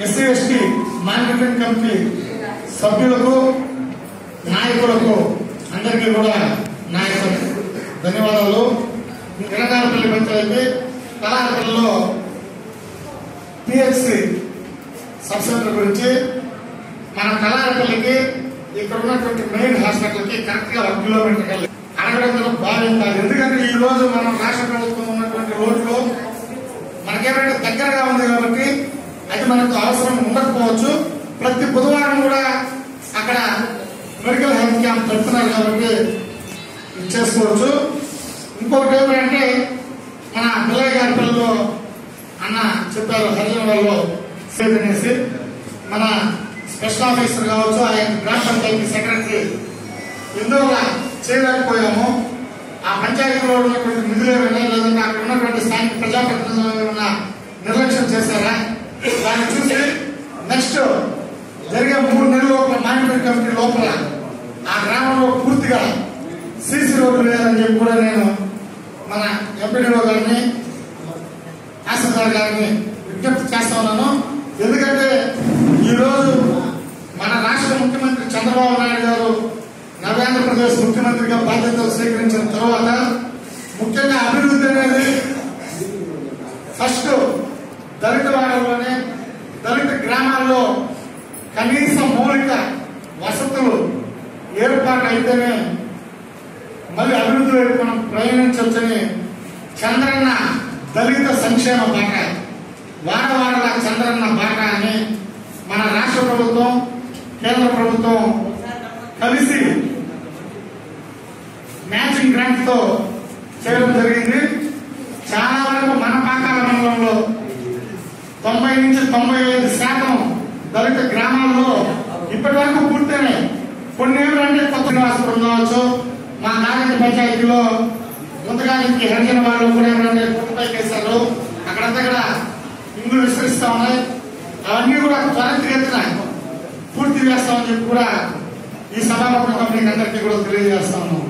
SC ST monitoring committee సభ్యులకు నాయకులకు అందరికీ కూడా నా యొక్క ధన్యవాదాలు తెలంగాణపల్లి పంచాయతీ కళాపల్లిలో పిహెచ్సి సబ్ సెంటర్ గురించి మన కళాపల్లికి ఇక్కడ ఉన్నటువంటి మెయిన్ హాస్పిటల్కి కరెక్ట్ గా ఒక కిలోమీటర్ వెళ్ళి అడగడం భావ్యం కాదు ఎందుకంటే ఈ రోజు మనం రాష్ట్ర ప్రభుత్వం ఉన్నటువంటి రోడ్లు మనకేమైనా దగ్గరగా ఉంది కాబట్టి అది మనకు అవసరం ఉండకపోవచ్చు ప్రతి బుధవారం కూడా అక్కడ మెడికల్ హెల్త్ క్యాంప్ పెడుతున్నారు కాబట్టి ఇది చేసుకోవచ్చు ఇంకొకటి ఏమంటే మన పిల్లయ్య గారి పిల్లలు అన్న చెప్పారు హరిజన వాళ్ళు సేవ్ అనేసి మన స్పెషల్ ఆఫీసర్ కావచ్చు ఆయన గ్రామ పంచాయతీ సెక్రటరీ ఎందువల్ల చేయలేకపోయాము ఆ పంచాయతీలో ఉన్నటువంటి నిధులు ఏమైనా లేదంటే అక్కడ ఉన్నటువంటి స్థానిక ప్రజాప్రతినిధులు ఏమైనా నిర్లక్ష్యం చేశారా దాన్ని చూసి నెక్స్ట్ జరిగే మూడు నెలల లోపల మానిటరింగ్ కమిటీ లోపల ఆ గ్రామంలో పూర్తిగా సీసీ రోడ్లు వేయాలని చెప్పి కూడా నేను మన ఎంపీడీఓ గారిని తహసీల్దార్ గారిని విజ్ఞప్తి చేస్తా ఉన్నాను ఎందుకంటే ఈరోజు మన రాష్ట్ర ముఖ్యమంత్రి చంద్రబాబు నాయుడు గారు నవ్యాంధ్రప్రదేశ్ ముఖ్యమంత్రిగా బాధ్యతలు స్వీకరించిన తర్వాత ముఖ్యంగా అభివృద్ధి అనేది ఫస్ట్ దళిత వాడలోనే దళిత గ్రామాల్లో కనీస మౌలిక వసతులు ఏర్పాటు అయితేనే మళ్ళీ అభివృద్ధి వైపు మనం ప్రయాణించవచ్చని చంద్రన్న దళిత సంక్షేమ బాట వాడవాడల చంద్రన్న బాట అని మన రాష్ట్ర ప్రభుత్వం కేంద్ర ప్రభుత్వం కలిసి మ్యాచింగ్ గ్రాంట్ తో చేయడం జరిగింది చాలా వరకు మన పాకాల మండలంలో తొంభై నుంచి తొంభై ఐదు శాతం దళిత గ్రామాల్లో ఇప్పటి వరకు పూర్తయినాయి కొన్ని ఏమిటంటే కొత్త నివాసపురం కావచ్చు మా నాగరిక పంచాయతీలో ముందుగానికి హరిజన వాళ్ళు కూడా ఏమంటే పూర్తిపై చేశారు అక్కడంతా కూడా ఇండ్లు విస్తరిస్తా ఉన్నాయి అవన్నీ కూడా త్వరితగతిన పూర్తి చేస్తామని చెప్పి కూడా ఈ సభాముఖంగా మీకు అందరికీ కూడా తెలియజేస్తా ఉన్నాం